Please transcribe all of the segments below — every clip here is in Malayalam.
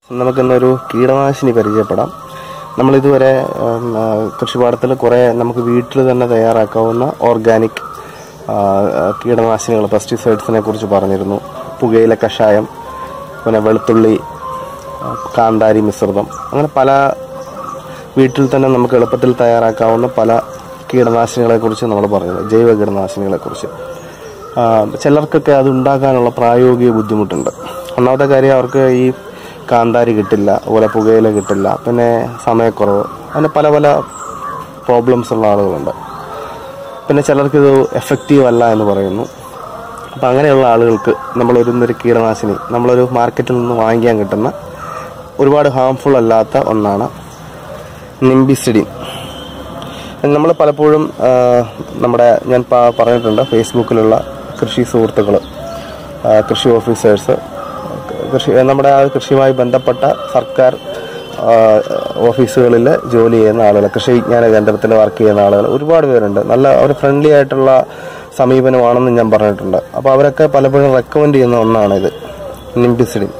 നമുക്കിന്നൊരു കീടനാശിനി പരിചയപ്പെടാം നമ്മളിതുവരെ ഉം, ആ, കൃഷിപാടത്തിൽ കുറേ നമുക്ക് വീട്ടിൽ തന്നെ തയ്യാറാക്കാവുന്ന ഓർഗാനിക് ആ, ആ, കീടനാശിനികൾ പെസ്റ്റിസൈഡ്സിനെ കുറിച്ച് പറഞ്ഞിരുന്നു പുകയില കഷായം പിന്നെ വെളുത്തുള്ളി ആ, കാന്താരി മിശ്രിതം അങ്ങനെ പല വീട്ടിൽ തന്നെ നമുക്ക് എളുപ്പത്തിൽ തയ്യാറാക്കാവുന്ന പല കീടനാശിനികളെ കുറിച്ച് നമ്മൾ പറഞ്ഞത് ജൈവ കീടനാശിനികളെ കുറിച്ച് ചിലർക്കൊക്കെ അത് ഉണ്ടാക്കാനുള്ള പ്രായോഗിക ബുദ്ധിമുട്ടുണ്ട് ഒന്നാമത്തെ കാര്യം അവർക്ക് ഈ കാന്താരി കിട്ടില്ല അതുപോലെ പുകയില കിട്ടില്ല പിന്നെ സമയക്കുറവ് അങ്ങനെ പല പല പ്രോബ്ലംസ് ഉള്ള ആളുകളുണ്ട് പിന്നെ ചിലർക്ക് ഇത് എഫക്റ്റീവ് അല്ല എന്ന് പറയുന്നു അപ്പം അങ്ങനെയുള്ള ആളുകൾക്ക് നമ്മളൊരു ഒരു കീടനാശിനി നമ്മളൊരു മാർക്കറ്റിൽ നിന്ന് വാങ്ങിക്കാൻ കിട്ടുന്ന ഒരുപാട് ഹാംഫുൾ അല്ലാത്ത ഒന്നാണ് നിംബിസിഡിൻ നമ്മൾ പലപ്പോഴും ആ, നമ്മുടെ ഞാൻ പ- പറഞ്ഞിട്ടുണ്ട് ഫേസ്ബുക്കിലുള്ള കൃഷി സുഹൃത്തുക്കൾ കൃഷി ഓഫീസേഴ്സ് കൃഷി നമ്മുടെ ആ കൃഷിയുമായി ബന്ധപ്പെട്ട സർക്കാർ ആ, ഓഫീസുകളിൽ ജോലി ചെയ്യുന്ന ആളുകൾ കൃഷി വിജ്ഞാന കേന്ദ്രത്തിൽ വർക്ക് ചെയ്യുന്ന ആളുകൾ ഒരുപാട് പേരുണ്ട് നല്ല അവർ ഫ്രണ്ട്ലി ആയിട്ടുള്ള സമീപനമാണെന്ന് ഞാൻ പറഞ്ഞിട്ടുണ്ട് അപ്പോൾ അവരൊക്കെ പലപ്പോഴും റെക്കമെൻഡ് ചെയ്യുന്ന ഒന്നാണ് ഇത് നിംബിസിഡിൻ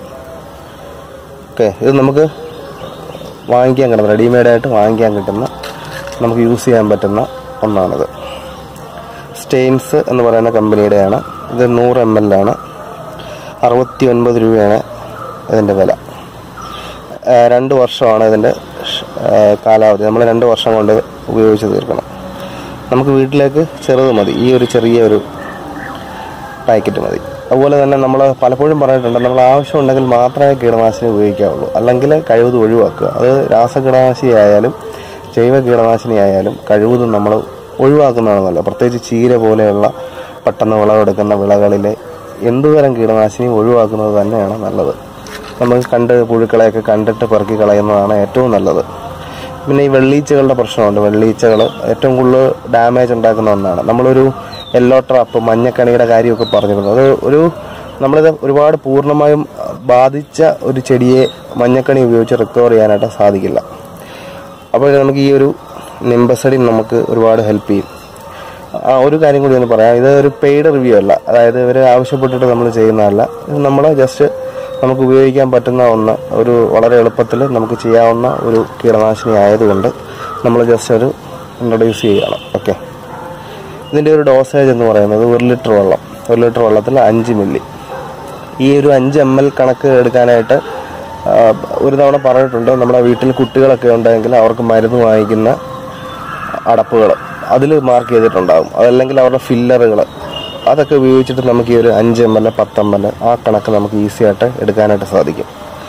ഓക്കെ ഇത് നമുക്ക് വാങ്ങിക്കാൻ കിട്ടുന്ന റെഡിമെയ്ഡായിട്ട് വാങ്ങിക്കാൻ കിട്ടുന്ന നമുക്ക് യൂസ് ചെയ്യാൻ പറ്റുന്ന ഒന്നാണിത് സ്റ്റെയിൻസ് എന്ന് പറയുന്ന കമ്പനിയുടെയാണ് ഇത് നൂറ് എം എൽ ആണ് അറുപത്തി ഒൻപത് രൂപയാണ് ഇതിൻ്റെ വില ആ, രണ്ട് വർഷമാണ് ഇതിൻ്റെ ഷ്- ആ, കാലാവധി നമ്മൾ രണ്ട് വർഷം കൊണ്ട് ഉപയോഗിച്ച് തീർക്കണം നമുക്ക് വീട്ടിലേക്ക് ചെറുത് മതി ഈ ഒരു ചെറിയ ഒരു പാക്കറ്റ് മതി അതുപോലെ തന്നെ നമ്മൾ പലപ്പോഴും പറഞ്ഞിട്ടുണ്ട് നമ്മൾ ആവശ്യമുണ്ടെങ്കിൽ മാത്രമേ കീടനാശിനി ഉപയോഗിക്കാവുള്ളൂ അല്ലെങ്കിൽ കഴിവതും ഒഴിവാക്കുക അത് രാസകീടനാശിനി ആയാലും ജൈവ കീടനാശിനി ആയാലും കഴിവതും നമ്മൾ ഒഴിവാക്കുന്നതാണ് നല്ലത് പ്രത്യേകിച്ച് ചീര പോലെയുള്ള പെട്ടെന്ന് വിളവെടുക്കുന്ന വിളകളിലെ എന്തുതരം കീടനാശിനി ഒഴിവാക്കുന്നത് തന്നെയാണ് നല്ലത് നമുക്ക് കണ്ട് പുഴുക്കളെയൊക്കെ കണ്ടിട്ട് പെറുക്കി കളയുന്നതാണ് ഏറ്റവും നല്ലത് പിന്നെ ഈ വെള്ളീച്ചകളുടെ പ്രശ്നമുണ്ട് വെള്ളീച്ചകൾ ഏറ്റവും കൂടുതൽ ഡാമേജ് ഉണ്ടാക്കുന്ന ഒന്നാണ് നമ്മളൊരു യെല്ലോ ട്രാപ്പ് മഞ്ഞക്കണിയുടെ കാര്യമൊക്കെ പറഞ്ഞിരുന്നു അത് ഒരു നമ്മളിത് ഒരുപാട് പൂർണ്ണമായും ബാധിച്ച ഒരു ചെടിയെ മഞ്ഞക്കണി ഉപയോഗിച്ച് റിക്കവർ ചെയ്യാനായിട്ട് സാധിക്കില്ല അപ്പോൾ നമുക്ക് ഈ ഒരു നിംബസഡിൻ നമുക്ക് ഒരുപാട് ഹെൽപ്പ് ചെയ്യും ആ ഒരു കാര്യം കൂടി ഒന്ന് പറയാം ഇത് ഒരു പെയ്ഡ് റിവ്യൂ അല്ല അതായത് ഇവർ ആവശ്യപ്പെട്ടിട്ട് നമ്മൾ ചെയ്യുന്നതല്ല ഇത് നമ്മൾ ജസ്റ്റ് നമുക്ക് ഉപയോഗിക്കാൻ പറ്റുന്ന ഒന്ന് ഒരു വളരെ എളുപ്പത്തിൽ നമുക്ക് ചെയ്യാവുന്ന ഒരു കീടനാശിനി ആയതുകൊണ്ട് നമ്മൾ ജസ്റ്റ് ഒരു ഇൻട്രൊഡ്യൂസ് ചെയ്യുകയാണ് ഓക്കെ ഇതിൻ്റെ ഒരു ഡോസേജ് എന്ന് പറയുന്നത് ഒരു ലിറ്റർ വെള്ളം ഒരു ലിറ്റർ വെള്ളത്തിൽ അഞ്ച് മില്ലി ഈ ഒരു അഞ്ച് എം എൽ കണക്ക് എടുക്കാനായിട്ട് ആ, ഒരു തവണ പറഞ്ഞിട്ടുണ്ട് നമ്മുടെ വീട്ടിൽ കുട്ടികളൊക്കെ ഉണ്ടെങ്കിൽ അവർക്ക് മരുന്ന് വാങ്ങിക്കുന്ന അടപ്പുകൾ അതിൽ മാർക്ക് ചെയ്തിട്ടുണ്ടാകും അതല്ലെങ്കിൽ അവരുടെ ഫില്ലറുകൾ അതൊക്കെ ഉപയോഗിച്ചിട്ട് നമുക്ക് ഈ ഒരു അഞ്ച് എം എൽ പത്ത് എം എൽ ആ കണക്ക് നമുക്ക് ഈസി ആയിട്ട് എടുക്കാനായിട്ട് സാധിക്കും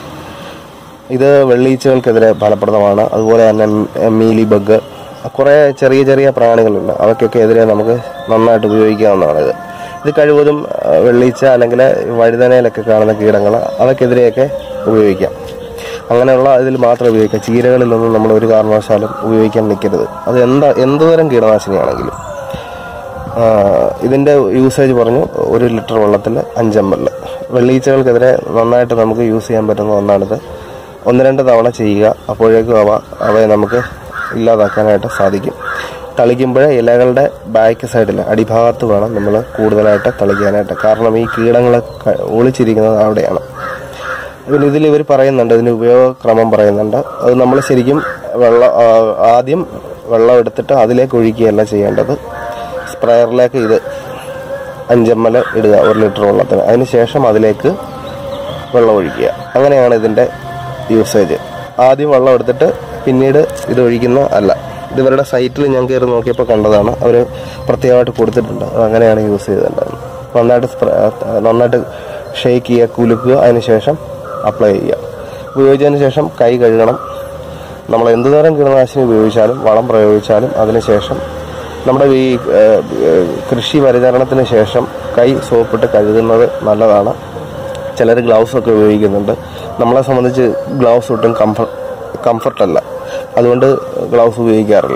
ഇത് വെള്ളീച്ചകൾക്കെതിരെ ഫലപ്രദമാണ് അതുപോലെ തന്നെ മീലി ബഗ് കുറേ ചെറിയ ചെറിയ പ്രാണികളുണ്ട് അവയ്ക്കൊക്കെ എതിരെ നമുക്ക് നന്നായിട്ട് ഉപയോഗിക്കാവുന്നതാണ് ഇത് ഇത് കഴിവതും ആ, വെള്ളീച്ച അല്ലെങ്കിൽ വഴുതനയിലൊക്കെ കാണുന്ന കീടങ്ങൾ അവയ്ക്കെതിരെയൊക്കെ ഉപയോഗിക്കാം അങ്ങനെയുള്ള ഇതിൽ മാത്രം ഉപയോഗിക്കാം ചീരകളിലൊന്നും നമ്മൾ ഒരു കാരണവശാലും ഉപയോഗിക്കാൻ നിൽക്കരുത് അത് എന്താ എന്തുതരം കീടനാശിനിയാണെങ്കിലും ആ, ഇതിന്റെ യൂസേജ് പറഞ്ഞു ഒരു ലിറ്റർ വെള്ളത്തിൽ അഞ്ച് എം എൽ വെള്ളീച്ചകൾക്കെതിരെ നന്നായിട്ട് നമുക്ക് യൂസ് ചെയ്യാൻ പറ്റുന്ന ഒന്നാണിത് ഒന്ന് രണ്ട് തവണ ചെയ്യുക അപ്പോഴേക്കും അവ അവയെ നമുക്ക് ഇല്ലാതാക്കാനായിട്ട് സാധിക്കും തളിക്കുമ്പോൾ ഇലകളുടെ ബാക്ക് സൈഡിൽ അടിഭാഗത്ത് വേണം നമ്മൾ കൂടുതലായിട്ട് തളിക്കാനായിട്ട് കാരണം ഈ കീടങ്ങൾ ക- ഒളിച്ചിരിക്കുന്നത് അവിടെയാണ് പിന്നെ ഇതിൽ ഇവർ പറയുന്നുണ്ട് ഇതിന് ഉപയോഗക്രമം പറയുന്നുണ്ട് അത് നമ്മൾ ശരിക്കും വെള്ളം ആ, ആദ്യം വെള്ളം എടുത്തിട്ട് അതിലേക്ക് ഒഴിക്കുകയല്ല ചെയ്യേണ്ടത് സ്പ്രെയറിലേക്ക് ഇത് അഞ്ചമ്മൽ ഇടുക ഒരു ലിറ്റർ വെള്ളത്തിന് അതിന് ശേഷം അതിലേക്ക് വെള്ളം ഒഴിക്കുക അങ്ങനെയാണ് ഇതിൻ്റെ യൂസേജ് ആദ്യം വെള്ളം എടുത്തിട്ട് പിന്നീട് ഇത് ഒഴിക്കുന്ന അല്ല ഇത് ഇവരുടെ സൈറ്റിൽ ഞാൻ കയറി നോക്കിയപ്പോൾ കണ്ടതാണ് അവർ പ്രത്യേകമായിട്ട് കൊടുത്തിട്ടുണ്ട് അത് അങ്ങനെയാണ് യൂസ് ചെയ്തിട്ടുണ്ടായിരുന്നത് നന്നായിട്ട് സ്പ്ര- നന്നായിട്ട് ഷെയ്ക്ക് ചെയ്യുക കുലുക്കുക അതിന് ശേഷം അപ്ലൈ ചെയ്യുക ഉപയോഗിച്ചതിന് ശേഷം കൈ കഴുകണം നമ്മൾ എന്ത് തരം കീടനാശിനി ഉപയോഗിച്ചാലും വളം പ്രയോഗിച്ചാലും അതിനുശേഷം നമ്മുടെ ഈ ഏഹ്, ഏഹ്, കൃഷി പരിചരണത്തിന് ശേഷം കൈ സോപ്പിട്ട് കഴുകുന്നത് നല്ലതാണ് ചിലർ ഗ്ലൗസ് ഒക്കെ ഉപയോഗിക്കുന്നുണ്ട് നമ്മളെ സംബന്ധിച്ച് ഗ്ലൗസ് ഒട്ടും കംഫർട്ട് കംഫർട്ടല്ല അതുകൊണ്ട് ഗ്ലൗസ് ഉപയോഗിക്കാറില്ല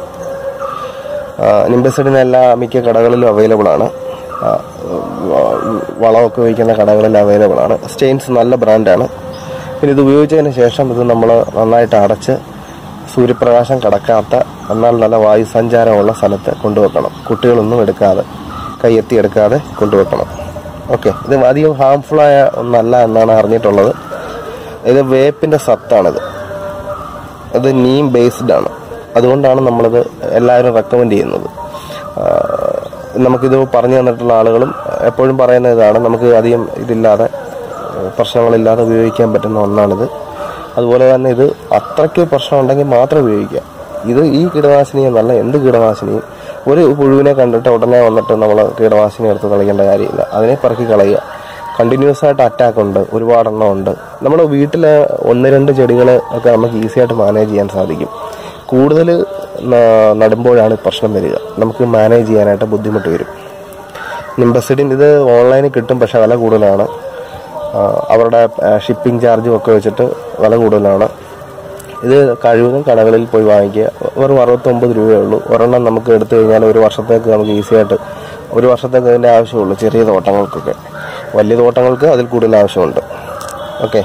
നിംബസിഡിന് എല്ലാ മിക്ക കടകളിലും അവൈലബിൾ ആണ് ആ, വ- വളമൊക്കെ വയ്ക്കുന്ന കടകളിൽ അവൈലബിൾ ആണ് സ്റ്റെയിൻസ് നല്ല ബ്രാൻഡാണ് പിന്നെ ഇത് ഉപയോഗിച്ചതിന് ശേഷം ഇത് നമ്മൾ നന്നായിട്ട് അടച്ച് സൂര്യപ്രകാശം കടക്കാത്ത എന്നാൽ നല്ല വായു സഞ്ചാരമുള്ള സ്ഥലത്ത് കൊണ്ടുവെക്കണം കുട്ടികളൊന്നും എടുക്കാതെ കൈയെത്തി എടുക്കാതെ കൊണ്ടുവെക്കണം ഓക്കെ ഇത് അധികം ഹാംഫുള്ളായ ഒന്നല്ല എന്നാണ് അറിഞ്ഞിട്ടുള്ളത് ഇത് വേപ്പിൻ്റെ സത്താണിത് അത് നീം ബേസ്ഡ് ആണ് അതുകൊണ്ടാണ് നമ്മളിത് എല്ലാവരും റെക്കമെൻഡ് ചെയ്യുന്നത് ആ, നമുക്കിത് പറഞ്ഞു തന്നിട്ടുള്ള ആളുകളും എപ്പോഴും പറയുന്ന ഇതാണ് നമുക്ക് അധികം ഇതില്ലാതെ ഏഹ്, പ്രശ്നങ്ങളില്ലാതെ ഉപയോഗിക്കാൻ പറ്റുന്ന ഒന്നാണിത് അതുപോലെ തന്നെ ഇത് അത്രയ്ക്ക് പ്രശ്നം ഉണ്ടെങ്കിൽ മാത്രം ഉപയോഗിക്കുക ഇത് ഈ കീടനാശിനി എന്നല്ല എന്ത് കീടനാശിനിയും ഒരു പുഴുവിനെ കണ്ടിട്ട് ഉടനെ വന്നിട്ട് നമ്മൾ കീടനാശിനി എടുത്ത് കളയേണ്ട കാര്യമില്ല അതിനെ പറക്കി കളയുക കണ്ടിന്യൂസ് ആയിട്ട് അറ്റാക്ക് ഉണ്ട് ഒരുപാടെണ്ണം ഉണ്ട് നമ്മുടെ വീട്ടിലെ ഒന്ന് രണ്ട് ചെടികൾ ഒക്കെ നമുക്ക് ഈസി ആയിട്ട് മാനേജ് ചെയ്യാൻ സാധിക്കും കൂടുതൽ നടുമ്പോഴാണ് ഈ പ്രശ്നം വരിക നമുക്ക് മാനേജ് ചെയ്യാനായിട്ട് ബുദ്ധിമുട്ട് വരും നിംബസിഡിൻ ഇത് ഓൺലൈനിൽ കിട്ടും പക്ഷെ വില കൂടുതലാണ് ആ, അവരുടെ ഷിപ്പിംഗ് ചാർജും ഒക്കെ വെച്ചിട്ട് വില കൂടുതലാണ് ഇത് കഴിവതും കടകളിൽ പോയി വാങ്ങിക്കുക വെറും അറുപത്തൊമ്പത് രൂപയേ ഉള്ളൂ ഒരെണ്ണം നമുക്ക് എടുത്തു കഴിഞ്ഞാൽ ഒരു വർഷത്തേക്ക് നമുക്ക് ഈസി ആയിട്ട് ഒരു വർഷത്തേക്ക് അതിൻ്റെ ആവശ്യമുള്ളൂ ചെറിയ തോട്ടങ്ങൾക്കൊക്കെ വലിയ തോട്ടങ്ങൾക്ക് അതിൽ കൂടുതൽ ആവശ്യമുണ്ട് ഓക്കെ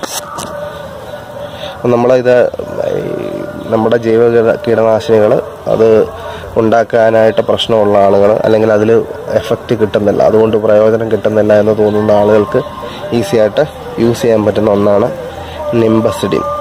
നമ്മളിത് ഈ നമ്മുടെ ജൈവ കീട- കീടനാശിനികൾ അത് ഉണ്ടാക്കാനായിട്ട് പ്രശ്നമുള്ള ആളുകൾ അല്ലെങ്കിൽ അതിൽ എഫക്റ്റ് കിട്ടുന്നില്ല അതുകൊണ്ട് പ്രയോജനം കിട്ടുന്നില്ല എന്ന് തോന്നുന്ന ആളുകൾക്ക് ഈസി ആയിട്ട് യൂസ് ചെയ്യാൻ പറ്റുന്ന ഒന്നാണ് നിംബസിഡിൻ